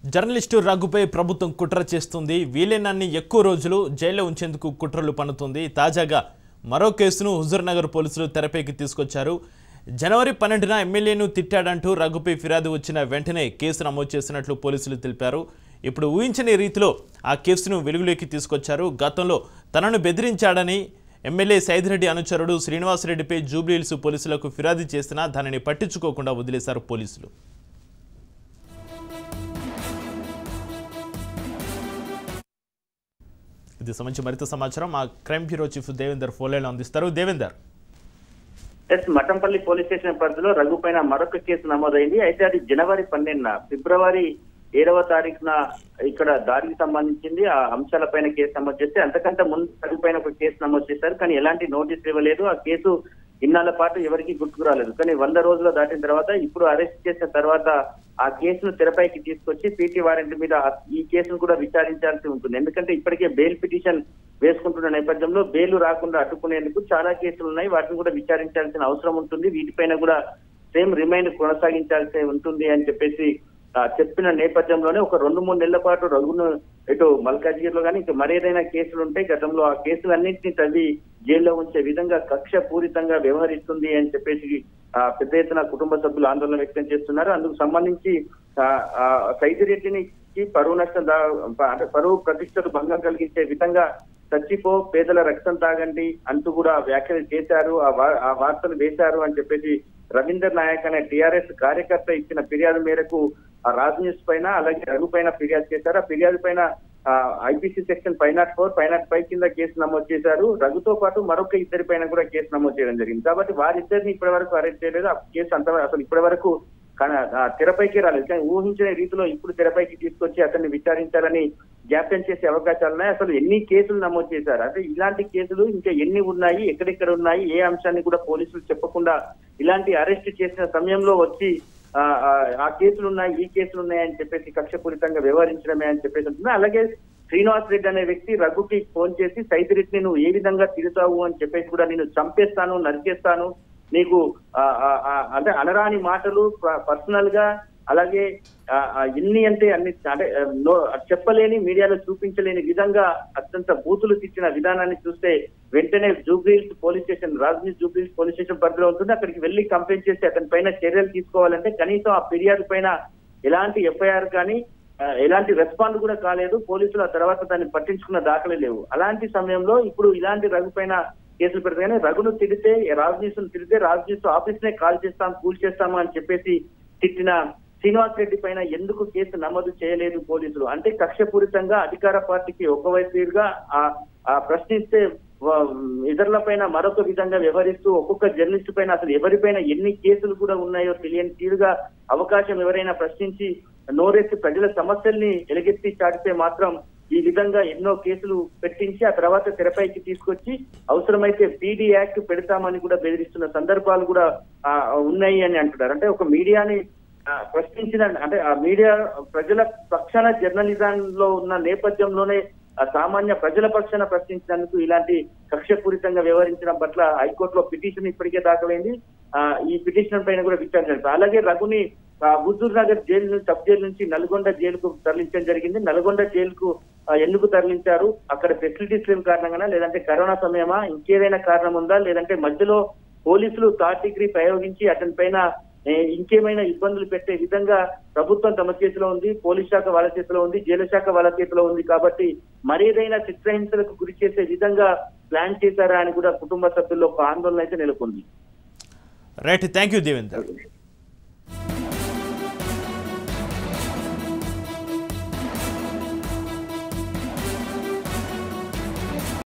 journalist రఘుపై ప్రభుత్వం కుట్ర చేస్తుంది వీలైనన్ని ఎక్కువ రోజులు జైల్లో ఉంచేందుకు కుట్రలు పన్నుతుంది తాజాగా మరో కేసును హుజూర్నగర్ పోలీసులు తెరపైకి తీసుకొచ్చారు జనవరి పన్నెండున ఎమ్మెల్యేను తిట్టాడంటూ రఘుపై ఫిర్యాదు వచ్చిన వెంటనే కేసు నమోదు చేసినట్లు పోలీసులు తెలిపారు ఇప్పుడు ఊహించని రీతిలో ఆ కేసును వెలుగులోకి తీసుకొచ్చారు గతంలో తనను బెదిరించాడని ఎమ్మెల్యే సైదిరెడ్డి అనుచరుడు శ్రీనివాసరెడ్డిపై జూబ్లీహిల్స్ పోలీసులకు ఫిర్యాదు చేసినా దానిని పట్టించుకోకుండా వదిలేశారు పోలీసులు ఇది సంబంధించి మరింత సమాచారం మా crime bureau chief Devender phone line అందిస్తారు Devender yes Mathampalli police station పరిధిలో రఘు పైన మరొక కేసు నమోదైంది అయితే అది జనవరి పన్నెండున ఫిబ్రవరి ఏడవ తారీఖున ఇక్కడ దాడికి సంబంధించింది ఆ అంశాలపైన కేసు నమోదు చేస్తే అంతకంటే ముందు రఘు పైన ఒక కేసు నమోదు చేశారు కానీ ఎలాంటి నోటీస్ ఇవ్వలేదు ఆ కేసు ఇన్నాళ్ళ పాటు ఎవరికి గుర్తుకు రాలేదు కానీ వంద రోజులు దాటిన తర్వాత ఇప్పుడు అరెస్ట్ చేసిన తర్వాత ఆ కేసును తెరపైకి తీసుకొచ్చి పీటీ వారెంట్ మీద ఆ- ఈ కేసును కూడా విచారించాల్సి ఉంటుంది ఎందుకంటే ఇప్పటికే బెయిల్ పిటిషన్ వేసుకుంటున్న నేపథ్యంలో బెయిల్ రాకుండా అడ్డుకునేందుకు చాలా కేసులు ఉన్నాయి వాటిని కూడా విచారించాల్సిన అవసరం ఉంటుంది వీటిపైన కూడా సేమ్ రిమైండ్ కొనసాగించాల్సి ఉంటుంది అని చెప్పేసి ఆ, చెప్పిన నేపథ్యంలోనే ఒక రెండు మూడు నెలల పాటు రఘును ఇటు మల్కాజ్గిరిలో కానీ ఇంకా మరేదైనా కేసులు ఉంటే గతంలో ఆ కేసులన్నింటినీ తవ్వి జైల్లో ఉంచే విధంగా కక్ష పూరితంగా వ్యవహరిస్తుంది అని చెప్పేసి ఆ, పెద్ద ఎత్తున కుటుంబ సభ్యులు ఆందోళన వ్యక్తం చేస్తున్నారు అందుకు సంబంధించి ఆ, ఆ, సైదిరెడ్డిని పరువు నష్టం దా- అంటే పరువు ప్రతిష్టకు భంగం కలిగించే విధంగా చచ్చిపో పేదల రక్తం తాగండి అంటూ కూడా వ్యాఖ్యలు చేశారు ఆ వా- ఆ వార్తలు వేశారు అని చెప్పేసి రవీందర్ నాయక్ అనే టిఆర్ఎస్ కార్యకర్త ఇచ్చిన ఫిర్యాదు మేరకు ఆ రాజ్ న్యూస్ పైన అలాగే రఘు పైన ఫిర్యాదు చేశారు ఆ ఫిర్యాదు పైన IPC section five nought four five nought five కింద కేసు నమోదు చేశారు రఘుతో పాటు మరొక ఇద్దరి పైన కూడా కేసు నమోదు చేయడం జరిగింది కాబట్టి వారిద్దరిని ఇప్పటి వరకు అరెస్ట్ చేయలేదు ఆ కేసు అంత అసలు ఇప్పటి వరకు కానీ ఆ తెరపైకి రాలేదు కానీ ఊహించిన రీతిలో ఇప్పుడు తెరపైకి తీసుకొచ్చి అతన్ని విచారించాలని జాప్యం చేసే అవకాశాలు ఉన్నాయి అసలు ఎన్ని కేసులు నమోదు చేశారు అంటే ఇలాంటి కేసులు ఇంకా ఎన్ని ఉన్నాయి ఎక్కడెక్కడ ఉన్నాయి ఏ అంశాన్ని కూడా పోలీసులు చెప్పకుండా ఇలాంటి అరెస్ట్ చేసిన సమయంలో వచ్చి ఆ, ఆ, ఆ కేసులు ఉన్నాయి ఈ కేసులు ఉన్నాయి అని చెప్పేసి కక్షపూరితంగా వ్యవహరించడమే అని చెప్పేసి ఉంటుంది అలాగే శ్రీనివాస్ రెడ్డి అనే వ్యక్తి రఘుకి ఫోన్ చేసి సైతిరెడ్డిని నువ్వు ఏ విధంగా తిడతావు అని చెప్పేసి కూడా నేను చంపేస్తాను నరికేస్తాను నీకు ఆ, ఆ, ఆ, అంటే అనరాని మాటలు పర్సనల్ గా అలాగే ఆ, ఆ, ఎన్ని అంటే అన్ని అంటే ఆ, నో చెప్పలేని మీడియాలో చూపించలేని విధంగా అత్యంత బూతులు తిట్టిన విధానాన్ని చూస్తే వెంటనే జూబ్లీహిల్స్ పోలీస్ స్టేషన్ రాజధాని జూబ్లీహిల్స్ పోలీస్ స్టేషన్ పరిధిలో ఉంటుంది అక్కడికి వెళ్లి కంప్లైంట్ చేసి అతని పైన చర్యలు తీసుకోవాలంటే కనీసం ఆ ఫిర్యాదు పైన ఎలాంటి ఎఫ్ఐఆర్ కానీ ఆ, ఎలాంటి రెస్పాండ్ కూడా కాలేదు పోలీసులు ఆ తర్వాత దాన్ని పట్టించుకున్న దాఖలే లేవు అలాంటి సమయంలో ఇప్పుడు ఇలాంటి రఘు పైన కేసులు పెడితే కానీ రఘును తిడితే రాజనీసును తిడితే రాజనీసు ఆఫీస్ నే కాల్ చేస్తాం కూల్ చేస్తాము అని చెప్పేసి తిట్టిన శ్రీనివాస్ రెడ్డి పైన ఎందుకు కేసు నమోదు చేయలేదు పోలీసులు అంటే కక్షపూరితంగా అధికార పార్టీకి ఒకవైపుగా ఆ ఆ ప్రశ్నిస్తే వ- ఇతరుల పైన మరొక విధంగా వ్యవహరిస్తూ ఒక్కొక్క జర్నలిస్ట్ పైన అసలు ఎవరిపైన ఎన్ని కేసులు కూడా ఉన్నాయో తెలియని తీరుగా అవకాశం ఎవరైనా ప్రశ్నించి నోరెత్తి ప్రజల సమస్యల్ని ఎలుగెత్తి చాటితే మాత్రం ఈ విధంగా ఎన్నో కేసులు పెట్టించి ఆ తర్వాత తెరపైకి తీసుకొచ్చి అవసరమైతే పీడీ యాక్ట్ పెడతామని కూడా బెదిరిస్తున్న సందర్భాలు కూడా ఆ, ఉన్నాయి అని అంటున్నారు అంటే ఒక మీడియాని ఆ, ప్రశ్నించిన అంటే ఆ మీడియా ప్రజల పక్షాన జర్నలిజంలో ఉన్న నేపథ్యంలోనే ఆ సామాన్య ప్రజల పక్షాన ప్రశ్నించినందుకు ఇలాంటి కక్షపూరితంగా వ్యవహరించడం పట్ల హైకోర్టులో పిటిషన్ ఇప్పటికే దాఖలైంది ఆ, ఈ పిటిషన్ పైన కూడా విచారణ జరుగుతుంది అలాగే రఘుని ఆ, హుజూర్ నగర్ జైలు నుంచి సబ్ జైలు నుంచి నల్గొండ జైలుకు తరలించడం జరిగింది నల్గొండ జైలుకు ఆ, ఎందుకు తరలించారు అక్కడ ఫెసిలిటీస్ లేని కారణంగానా లేదంటే కరోనా సమయమా ఇంకేదైనా కారణం ఉందా లేదంటే మధ్యలో పోలీసులు థర్డ్ డిగ్రీ ప్రయోగించి అతని పైన ఏ, ఇంకేమైనా ఇబ్బందులు పెట్టే విధంగా ప్రభుత్వం తమ చేతిలో ఉంది పోలీస్ శాఖ వాళ్ళ చేతిలో ఉంది జైలు శాఖ వాళ్ళ చేతిలో ఉంది కాబట్టి మరేదైనా చిత్రహింసలకు గురి చేసే విధంగా ప్లాన్ చేశారా అని కూడా కుటుంబ సభ్యుల్లో ఒక ఆందోళన అయితే నెలకొంది రైట్ థ్యాంక్ యూ దేవేందర్